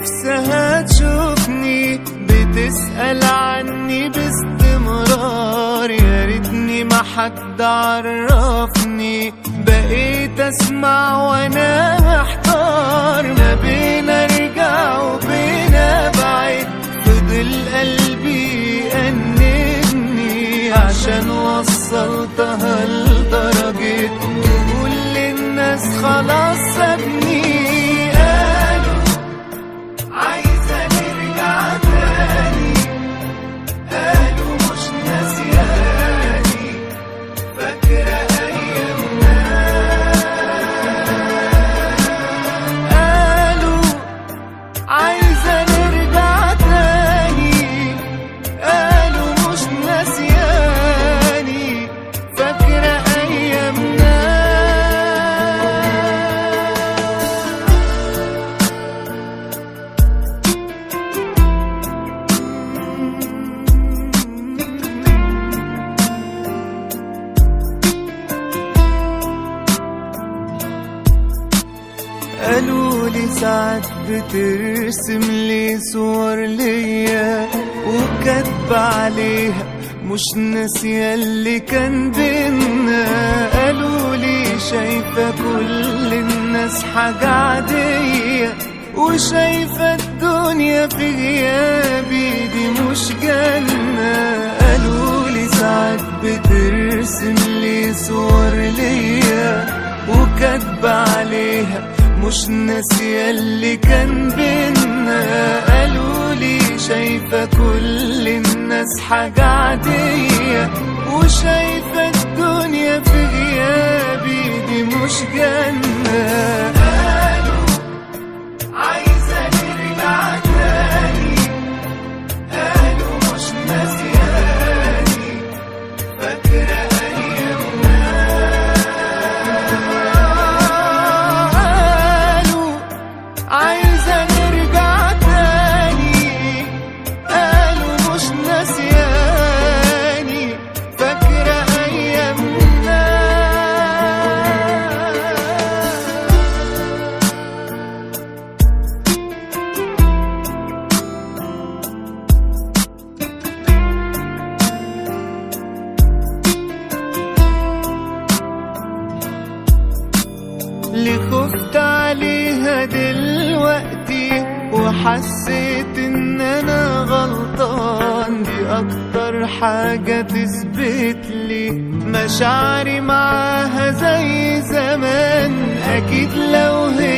نفسها تشوفني بتسأل عني باستمرار يا ريتني ما حد عرفني بقيت اسمع وانا محتار ما بين ارجع وبين ابعد فضل قلبي يأنبني عشان وصلتها لدرجة تقول للناس خلاص سابني قالوا عايزة نرجع تاني قالوا مش ناسياني فاكرة أيامنا قالوا عايزة نرجع تاني قالوا مش ناسياني فاكرة أيامنا قالوا لي ساعات بترسم لي صور ليا وكاتبة عليها مش ناسية اللي كان بينا قالوا لي شايفة كل الناس حاجة عادية وشايفة الدنيا في غيابي دي مش جنة قالوا لي ساعات بترسم لي صور ليا وكاتبة عليها مش ناسية اللي كان بينا قالوا لي شايفة كل الناس حاجة عادية وشايفة الدنيا في غيابي دي مش جنة قالوا عايزة نرجع تاني قالوا مش ناسياني فاكرة أيامنا قالوا عايزة نرجع تاني قالوا مش ناسياني فاكرة أيامنا اللي خفت عليها دلوقتي وحسيت ان انا غلطان دي اكتر حاجة تثبت لي مشاعري معاها زي زمان اكيد لو هي